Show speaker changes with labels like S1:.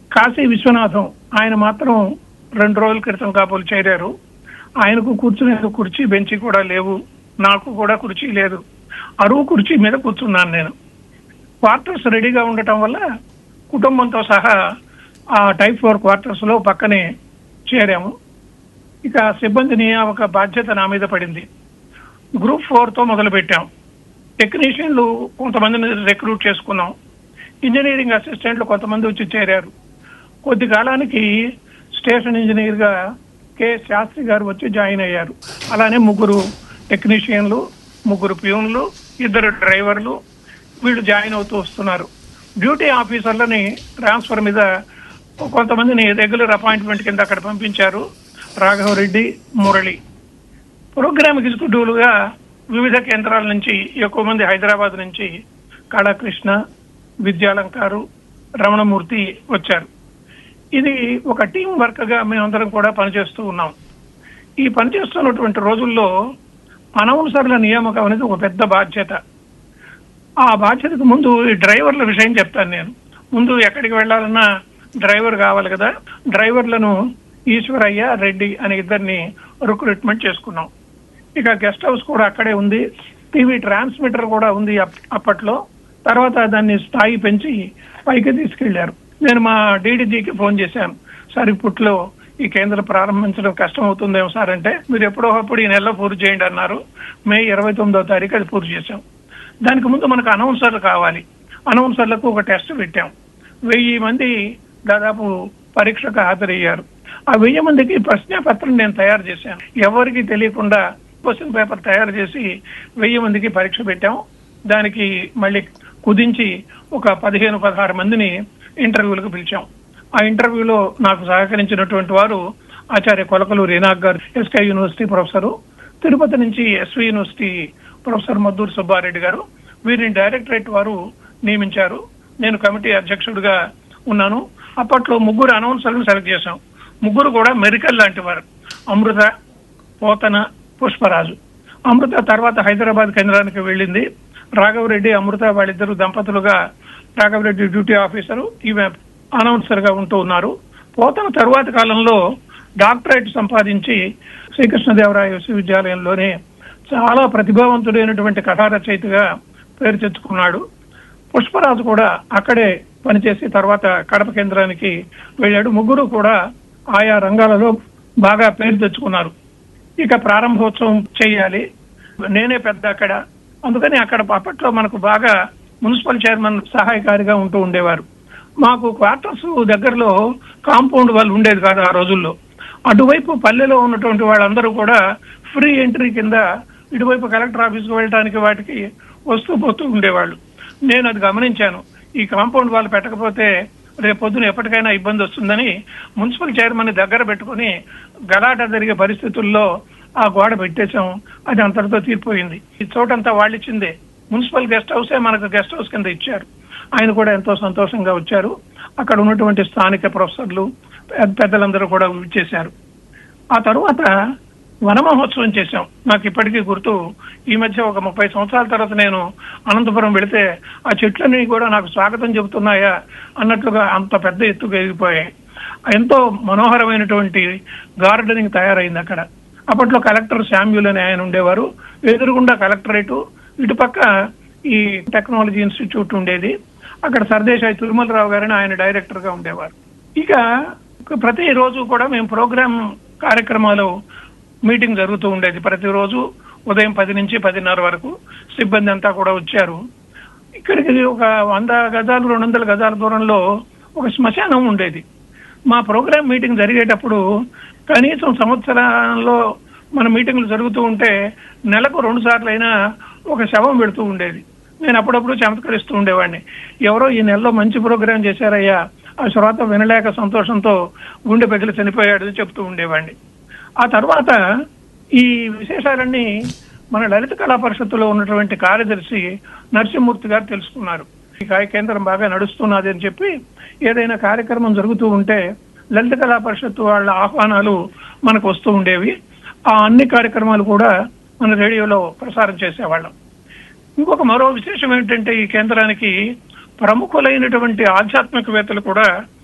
S1: కాశీ విశ్వనాథం ఆయన మాత్రం రెండు రోజుల క్రితం కాబోలు చేరారు ఆయనకు కూర్చునేందుకు కుర్చీ బెంచి కూడా లేవు నాకు కూడా కుర్చీ లేదు అరువు కుర్చీ మీద కూర్చున్నాను నేను క్వార్టర్స్ రెడీగా ఉండటం వల్ల కుటుంబంతో సహా ఆ టైప్ ఫోర్ క్వార్టర్స్ లో పక్కనే చేరాము ఇక సిబ్బంది నియామక బాధ్యత నా మీద పడింది గ్రూప్ ఫోర్ తో మొదలు పెట్టాం టెక్నీషియన్లు కొంతమందిని రిక్రూట్ చేసుకున్నాం ఇంజనీరింగ్ అసిస్టెంట్లు కొంతమంది వచ్చి చేరారు కొద్ది కాలానికి స్టేషన్ ఇంజనీర్ గా కె శాస్త్రి గారు వచ్చి జాయిన్ అయ్యారు అలానే ముగ్గురు టెక్నీషియన్లు ముగ్గురు ప్యూన్లు ఇద్దరు డ్రైవర్లు వీళ్ళు జాయిన్ అవుతూ వస్తున్నారు డ్యూటీ ఆఫీసర్లని ట్రాన్స్ఫర్ మీద కొంతమందిని రెగ్యులర్ అపాయింట్మెంట్ కింద అక్కడ పంపించారు రాఘవరెడ్డి మురళి ప్రోగ్రామ్ ఎగ్జిక్యూటివ్లు గా వివిధ కేంద్రాల నుంచి ఎక్కువ మంది హైదరాబాద్ నుంచి కళాకృష్ణ విద్యాలంకారు రమణమూర్తి వచ్చారు ఇది ఒక టీం వర్క్ గా మేమందరం కూడా పనిచేస్తూ ఉన్నాం ఈ పనిచేస్తున్నటువంటి రోజుల్లో అనవసరుల నియామకం అనేది ఒక పెద్ద బాధ్యత ఆ బాధ్యతకు ముందు ఈ డ్రైవర్ల విషయం చెప్తాను నేను ముందు ఎక్కడికి వెళ్ళాలన్నా డ్రైవర్ కావాలి కదా డ్రైవర్లను ఈశ్వరయ్య రెడ్డి అనే ఇద్దరిని రిక్రూట్మెంట్ చేసుకున్నాం ఇక గెస్ట్ హౌస్ కూడా అక్కడే ఉంది టీవీ ట్రాన్స్మిటర్ కూడా ఉంది అప్- అప్పట్లో తర్వాత దాన్ని స్థాయి పెంచి పైకి తీసుకెళ్లారు నేను మా డీడీజీకి ఫోన్ చేశాను సార్ ఇప్పట్లో ఈ కేంద్రం ప్రారంభించడం కష్టం అవుతుందేమో సార్ అంటే మీరు ఎప్పుడో అప్పుడు ఈ నెలలో పూర్తి చేయండి అన్నారు మే ఇరవై తొమ్మిదో తారీఖు అది పూర్తి చేశాం దానికి ముందు మనకు అనౌన్సర్లు కావాలి అనౌన్సర్లకు ఒక టెస్ట్ పెట్టాం వెయ్యి మంది దాదాపు పరీక్షకు హాజరయ్యారు ఆ వెయ్యి మందికి ప్రశ్నాపత్రం నేను తయారు చేశాను ఎవరికి తెలియకుండా క్వశ్చన్ పేపర్ తయారు చేసి వెయ్యి మందికి పరీక్ష పెట్టాం దానికి మళ్ళీ కుదించి ఒక పదిహేను పదహారు మందిని ఇంటర్వ్యూలకు పిలిచాం ఆ ఇంటర్వ్యూలో నాకు సహకరించినటువంటి వారు ఆచార్య కొలకలు రీనాగ్ గారు ఎస్కే యూనివర్సిటీ ప్రొఫెసరు తిరుపతి నుంచి S V university professor Madduru Subbareddy గారు వీరిని డైరెక్టరేట్ వారు నియమించారు నేను కమిటీ అధ్యక్షుడిగా ఉన్నాను అప్పట్లో ముగ్గురు అనౌన్సర్లను సెలెక్ట్ చేశాం ముగ్గురు కూడా మెరికల్ లాంటి వారు అమృత పోతన పుష్పరాజు అమృత తర్వాత హైదరాబాద్ కేంద్రానికి వెళ్ళింది రాఘవరెడ్డి అమృత వాళ్ళిద్దరు దంపతులుగా రాఘవరెడ్డి డ్యూటీ ఆఫీసరు ఈమె అనౌన్సర్ గా ఉంటూ ఉన్నారు పోతన తరువాత కాలంలో డాక్టరేట్ సంపాదించి శ్రీకృష్ణదేవరాయ విశ్వవిద్యాలయంలోనే చాలా ప్రతిభావంతుడైనటువంటి కథా రచయితగా పేరు తెచ్చుకున్నాడు పుష్పరాజు కూడా అక్కడే పనిచేసి తర్వాత కడప కేంద్రానికి వెళ్ళాడు ముగ్గురు కూడా ఆయా రంగాలలో బాగా పేరు తెచ్చుకున్నారు ఇక ప్రారంభోత్సవం చేయాలి నేనే పెద్ద అక్కడ అందుకని అక్కడ అప్పట్లో మనకు బాగా మున్సిపల్ చైర్మన్ సహాయకారిగా ఉంటూ ఉండేవారు మాకు క్వార్టర్స్ దగ్గరలో కాంపౌండ్ వాళ్ళు ఉండేది కాదు ఆ రోజుల్లో అటువైపు పల్లెలో ఉన్నటువంటి వాళ్ళందరూ కూడా ఫ్రీ ఎంట్రీ కింద ఇటువైపు కలెక్టర్ ఆఫీస్కి వెళ్ళడానికి వాటికి వస్తూ పోతూ ఉండేవాళ్ళు నేను అది గమనించాను ఈ కాంపౌండ్ వాళ్ళు పెట్టకపోతే రేపు పొద్దున ఎప్పటికైనా ఇబ్బంది వస్తుందని మున్సిపల్ చైర్మన్ దగ్గర పెట్టుకుని గలాట జరిగే పరిస్థితుల్లో ఆ గోడ పెట్టేశాం అది అంతటితో తీరిపోయింది ఈ చోటంతా వాళ్ళు ఇచ్చిందే మున్సిపల్ గెస్ట్ హౌసే మనకు గెస్ట్ హౌస్ కింద ఇచ్చారు ఆయన కూడా ఎంతో సంతోషంగా వచ్చారు అక్కడ ఉన్నటువంటి స్థానిక ప్రొఫెసర్లు పెద్ద పెద్దలందరూ కూడా ఇచ్చేశారు ఆ తరువాత వన మహోత్సవం చేశాం నాకు ఇప్పటికీ గుర్తు ఈ మధ్య ఒక ముప్పై సంవత్సరాల తర్వాత నేను అనంతపురం వెళితే ఆ చెట్లన్నీ కూడా నాకు స్వాగతం చెబుతున్నాయా అన్నట్లుగా అంత పెద్ద ఎత్తుగా ఎదిగిపోయాయి ఎంతో మనోహరమైనటువంటి గార్డెనింగ్ తయారైంది అక్కడ అప్పట్లో కలెక్టర్ శామ్యుల్ అని ఆయన ఉండేవారు ఎదురుగుండా కలెక్టరేటు ఇటుపక్క ఈ టెక్నాలజీ ఇన్స్టిట్యూట్ ఉండేది అక్కడ సర్దేశాయి తిరుమలరావు గారని ఆయన డైరెక్టర్ గా ఉండేవారు ఇక ప్రతి రోజు కూడా మేము ప్రోగ్రామ్ కార్యక్రమాలు మీటింగ్ జరుగుతూ ఉండేది ప్రతిరోజు ఉదయం పది నుంచి పదిన్నర వరకు సిబ్బంది అంతా కూడా వచ్చారు ఇక్కడికి ఒక వంద గజాలు రెండు వందల గజాల దూరంలో ఒక శ్మశానం ఉండేది మా ప్రోగ్రామ్ మీటింగ్ జరిగేటప్పుడు కనీసం సంవత్సరంలో మన మీటింగ్లు జరుగుతూ ఉంటే నెలకు రెండు సార్లు అయినా ఒక శవం పెడుతూ ఉండేది నేను అప్పుడప్పుడు చమత్కరిస్తూ ఉండేవాడిని ఎవరో ఈ నెలలో మంచి ప్రోగ్రాం చేశారయ్యా ఆ శ్రోత వినలేక సంతోషంతో గుండె పగిలి చనిపోయాడు అని చెప్తూ ఉండేవాడిని ఆ తర్వాత ఈ విశేషాలన్నీ మన లలిత కళా పరిషత్తులో ఉన్నటువంటి కార్యదర్శి నరసింహమూర్తి గారు తెలుసుకున్నారు ఈ కాయ కేంద్రం బాగా నడుస్తున్నది అని చెప్పి ఏదైనా కార్యక్రమం జరుగుతూ ఉంటే లలిత కళా పరిషత్తు వాళ్ళ ఆహ్వానాలు మనకు వస్తూ ఉండేవి ఆ అన్ని కార్యక్రమాలు కూడా మన రేడియోలో ప్రసారం చేసేవాళ్ళం ఇంకొక మరో విశేషం ఏంటంటే ఈ కేంద్రానికి ప్రముఖులైనటువంటి ఆధ్యాత్మికవేత్తలు కూడా